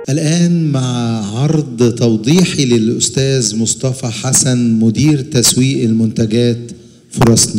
الآن مع عرض توضيحي للأستاذ مصطفى حسن مدير تسويق المنتجات فرصنا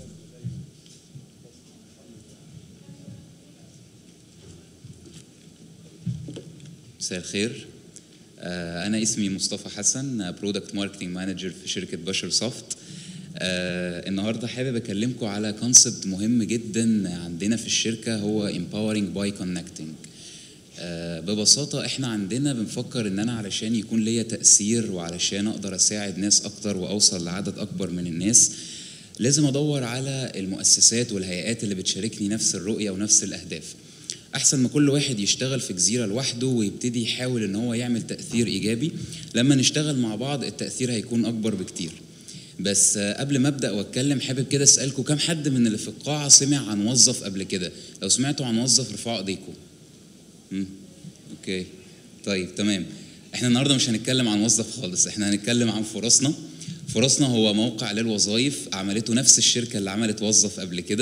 مساء الخير آه، أنا اسمي مصطفى حسن برودكت ماركتنج مانجر في شركة بشر سوفت آه، النهارده حابب أكلمكم على كونسبت مهم جدا عندنا في الشركة هو empowering by connecting آه، ببساطة احنا عندنا بنفكر ان انا علشان يكون ليا تأثير وعلشان اقدر اساعد ناس اكتر واوصل لعدد اكبر من الناس لازم ادور على المؤسسات والهيئات اللي بتشاركني نفس الرؤية ونفس الاهداف احسن ما كل واحد يشتغل في جزيره لوحده ويبتدي يحاول ان هو يعمل تاثير ايجابي لما نشتغل مع بعض التاثير هيكون اكبر بكتير بس آه، قبل ما ابدا واتكلم حابب كده اسالكم كم حد من اللي في القاعه سمع عن وظف قبل كده لو سمعتوا عن وظف ارفعوا ايديكم مم. اوكي طيب تمام احنا النهارده مش هنتكلم عن وظف خالص احنا هنتكلم عن فرصنا فرصنا هو موقع للوظائف عملته نفس الشركه اللي عملت وظف قبل كده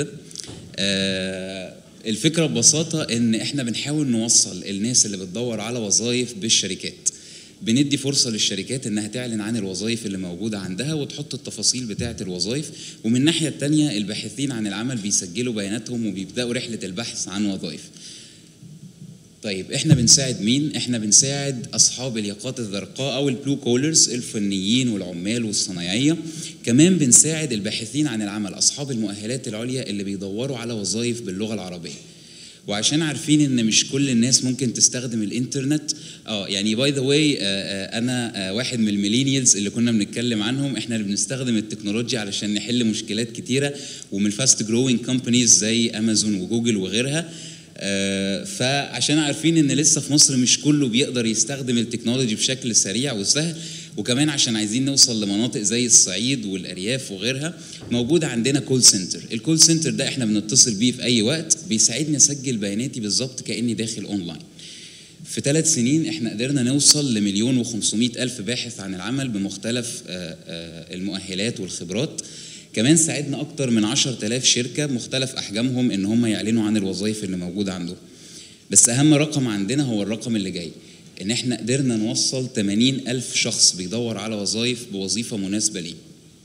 آه الفكره ببساطه ان احنا بنحاول نوصل الناس اللي بتدور على وظائف بالشركات بندي فرصة للشركات إنها تعلن عن الوظائف اللي موجودة عندها وتحط التفاصيل بتاعة الوظائف ومن الناحية التانية الباحثين عن العمل بيسجلوا بياناتهم وبيبدأوا رحلة البحث عن وظائف طيب احنا بنساعد مين؟ احنا بنساعد اصحاب الياقات الزرقاء او البلو كولرز الفنيين والعمال والصنايعيه كمان بنساعد الباحثين عن العمل اصحاب المؤهلات العليا اللي بيدوروا على وظائف باللغه العربيه وعشان عارفين ان مش كل الناس ممكن تستخدم الانترنت اه يعني باي ذا واي انا آه، واحد من الميلينيالز اللي كنا بنتكلم عنهم احنا اللي بنستخدم التكنولوجيا علشان نحل مشكلات كتيره ومن الفاست جروينج كومبانيز زي امازون وجوجل وغيرها آه، فعشان عارفين ان لسه في مصر مش كله بيقدر يستخدم التكنولوجي بشكل سريع وسهل وكمان عشان عايزين نوصل لمناطق زي الصعيد والارياف وغيرها موجود عندنا كول سنتر الكول سنتر ده احنا بنتصل بيه في اي وقت بيساعدني اسجل بياناتي بالظبط كاني داخل اونلاين في ثلاث سنين احنا قدرنا نوصل لمليون وخمسمائة ألف باحث عن العمل بمختلف آه، آه، المؤهلات والخبرات كمان ساعدنا أكتر من 10000 شركة مختلف أحجامهم إن هم يعلنوا عن الوظائف اللي موجودة عندهم بس أهم رقم عندنا هو الرقم اللي جاي إن إحنا قدرنا نوصل 80 ألف شخص بيدور على وظائف بوظيفة مناسبة ليه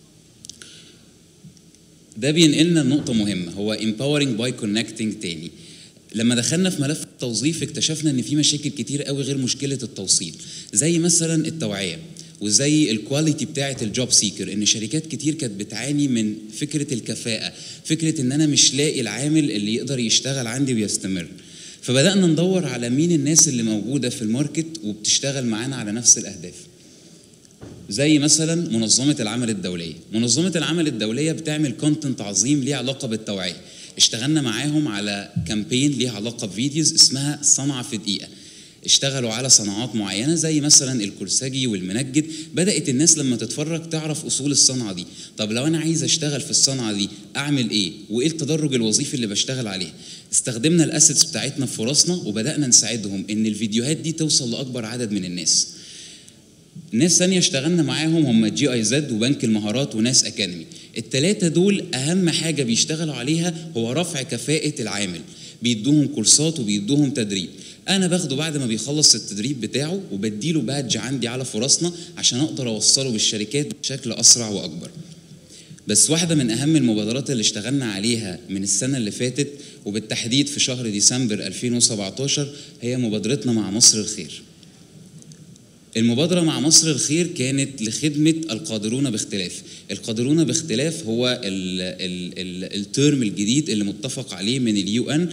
ده بينقلنا لنقطة مهمة هو empowering by connecting تاني لما دخلنا في ملف التوظيف اكتشفنا ان في مشاكل كتير قوي غير مشكله التوصيل زي مثلا التوعيه وزي الكواليتي بتاعه الجوب سيكر ان شركات كتير كانت بتعاني من فكره الكفاءه فكره ان انا مش لاقي العامل اللي يقدر يشتغل عندي ويستمر فبدانا ندور على مين الناس اللي موجوده في الماركت وبتشتغل معانا على نفس الاهداف زي مثلا منظمة العمل الدولية منظمة العمل الدولية بتعمل كونتنت عظيم ليه علاقة بالتوعية اشتغلنا معاهم على كامبين ليه علاقة بفيديوز اسمها صنعة في دقيقة اشتغلوا على صناعات معينة زي مثلا الكرسجي والمنجد بدأت الناس لما تتفرج تعرف أصول الصنعة دي طب لو أنا عايز أشتغل في الصنعة دي أعمل إيه وإيه التدرج الوظيفي اللي بشتغل عليه استخدمنا الأسيتس بتاعتنا في فرصنا وبدأنا نساعدهم إن الفيديوهات دي توصل لأكبر عدد من الناس ناس ثانية اشتغلنا معاهم هم جي اي زد وبنك المهارات وناس اكاديمي التلاتة دول اهم حاجة بيشتغلوا عليها هو رفع كفاءة العامل بيدوهم كورسات وبيدوهم تدريب انا باخده بعد ما بيخلص التدريب بتاعه وبديله بادج عندي على فرصنا عشان اقدر اوصله بالشركات بشكل اسرع واكبر بس واحدة من أهم المبادرات اللي اشتغلنا عليها من السنة اللي فاتت وبالتحديد في شهر ديسمبر 2017 هي مبادرتنا مع مصر الخير المبادرة مع مصر الخير كانت لخدمة القادرون باختلاف القادرون باختلاف هو ال ال ال الترم الجديد اللي متفق عليه من اليو ان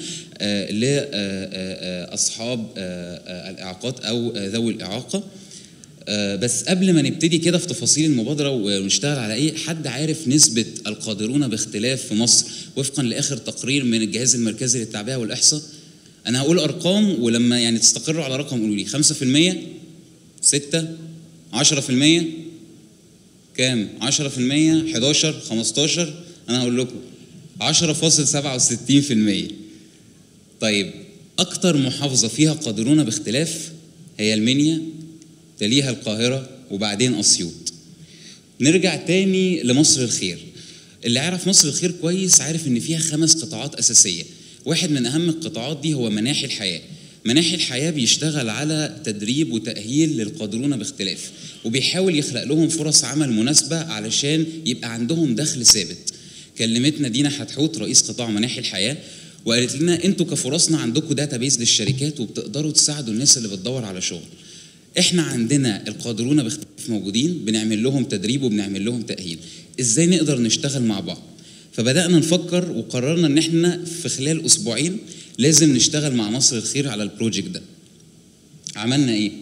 لأصحاب الإعاقات أو آه، ذوي الإعاقة آه، بس قبل ما نبتدي كده في تفاصيل المبادرة ونشتغل على إيه حد عارف نسبة القادرون باختلاف في مصر وفقا لآخر تقرير من الجهاز المركزي للتعبئة والإحصاء أنا هقول أرقام ولما يعني تستقروا على رقم قولوا لي 5% ستة عشرة في المية كام عشرة في المية حداشر خمستاشر أنا هقول لكم عشرة فاصل سبعة وستين في المية طيب أكتر محافظة فيها قادرون باختلاف هي المنيا تليها القاهرة وبعدين أسيوط نرجع تاني لمصر الخير اللي عارف مصر الخير كويس عارف ان فيها خمس قطاعات اساسيه واحد من اهم القطاعات دي هو مناحي الحياه مناحي الحياه بيشتغل على تدريب وتاهيل للقادرون باختلاف وبيحاول يخلق لهم فرص عمل مناسبه علشان يبقى عندهم دخل ثابت كلمتنا دينا حتحوت رئيس قطاع مناحي الحياه وقالت لنا انتوا كفرصنا عندكم داتا بيز للشركات وبتقدروا تساعدوا الناس اللي بتدور على شغل احنا عندنا القادرون باختلاف موجودين بنعمل لهم تدريب وبنعمل لهم تاهيل ازاي نقدر نشتغل مع بعض فبدانا نفكر وقررنا ان احنا في خلال اسبوعين لازم نشتغل مع مصر الخير على البروجكت ده عملنا ايه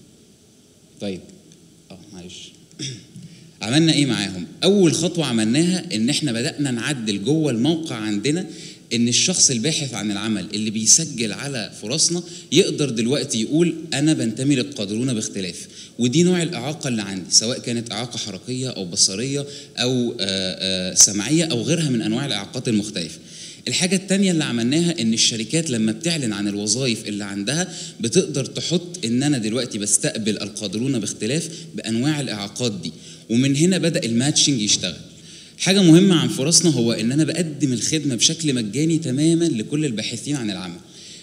طيب اه معلش عملنا ايه معاهم اول خطوه عملناها ان احنا بدانا نعدل جوه الموقع عندنا ان الشخص الباحث عن العمل اللي بيسجل على فرصنا يقدر دلوقتي يقول انا بنتمي للقادرون باختلاف ودي نوع الاعاقه اللي عندي سواء كانت اعاقه حركيه او بصريه او آآ آآ سمعيه او غيرها من انواع الاعاقات المختلفه الحاجة التانية اللي عملناها إن الشركات لما بتعلن عن الوظائف اللي عندها بتقدر تحط إن أنا دلوقتي بستقبل القادرون باختلاف بأنواع الإعاقات دي ومن هنا بدأ الماتشنج يشتغل حاجة مهمة عن فرصنا هو إن أنا بقدم الخدمة بشكل مجاني تماما لكل الباحثين عن العمل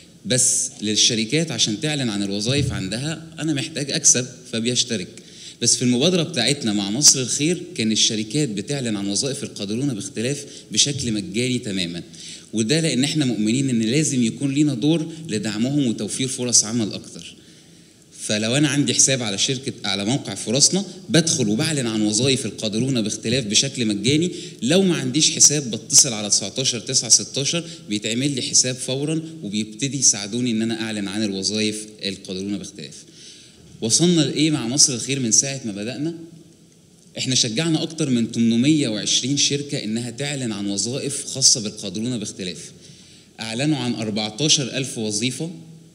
بس للشركات عشان تعلن عن الوظائف عندها أنا محتاج أكسب فبيشترك بس في المبادرة بتاعتنا مع مصر الخير كان الشركات بتعلن عن وظائف القادرون باختلاف بشكل مجاني تماما وده لأن احنا مؤمنين إن لازم يكون لينا دور لدعمهم وتوفير فرص عمل أكتر فلو انا عندي حساب على شركه على موقع فرصنا بدخل وبعلن عن وظائف القادرون باختلاف بشكل مجاني لو ما عنديش حساب بتصل على 19 9 16 بيتعمل لي حساب فورا وبيبتدي يساعدوني ان انا اعلن عن الوظائف القادرون باختلاف وصلنا لايه مع مصر الخير من ساعه ما بدانا احنا شجعنا اكتر من 820 شركه انها تعلن عن وظائف خاصه بالقادرون باختلاف اعلنوا عن 14000 وظيفه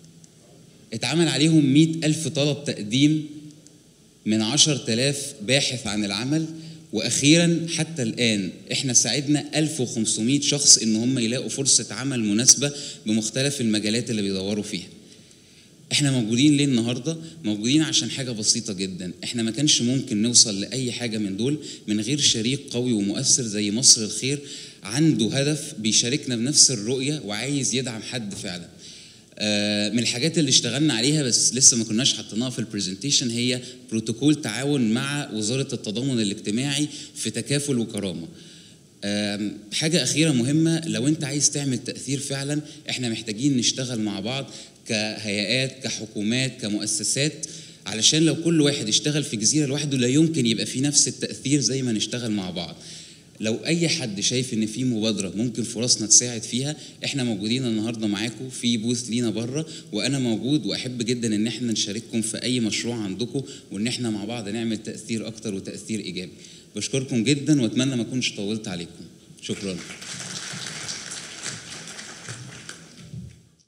اتعمل عليهم مئة ألف طلب تقديم من عشر تلاف باحث عن العمل وأخيرا حتى الآن إحنا ساعدنا 1500 شخص إن هم يلاقوا فرصة عمل مناسبة بمختلف المجالات اللي بيدوروا فيها احنا موجودين ليه النهارده موجودين عشان حاجه بسيطه جدا احنا ما كانش ممكن نوصل لاي حاجه من دول من غير شريك قوي ومؤثر زي مصر الخير عنده هدف بيشاركنا بنفس الرؤيه وعايز يدعم حد فعلا من الحاجات اللي اشتغلنا عليها بس لسه ما كناش حطيناها في البرزنتيشن هي بروتوكول تعاون مع وزاره التضامن الاجتماعي في تكافل وكرامه حاجة أخيرة مهمة لو أنت عايز تعمل تأثير فعلا إحنا محتاجين نشتغل مع بعض كهيئات كحكومات كمؤسسات علشان لو كل واحد اشتغل في جزيرة لوحده لا يمكن يبقى في نفس التأثير زي ما نشتغل مع بعض لو اي حد شايف ان في مبادره ممكن فرصنا تساعد فيها احنا موجودين النهارده معاكم في بوث لينا بره وانا موجود واحب جدا ان احنا نشارككم في اي مشروع عندكم وان احنا مع بعض نعمل تاثير اكتر وتاثير ايجابي بشكركم جدا واتمنى ما اكونش طولت عليكم شكرا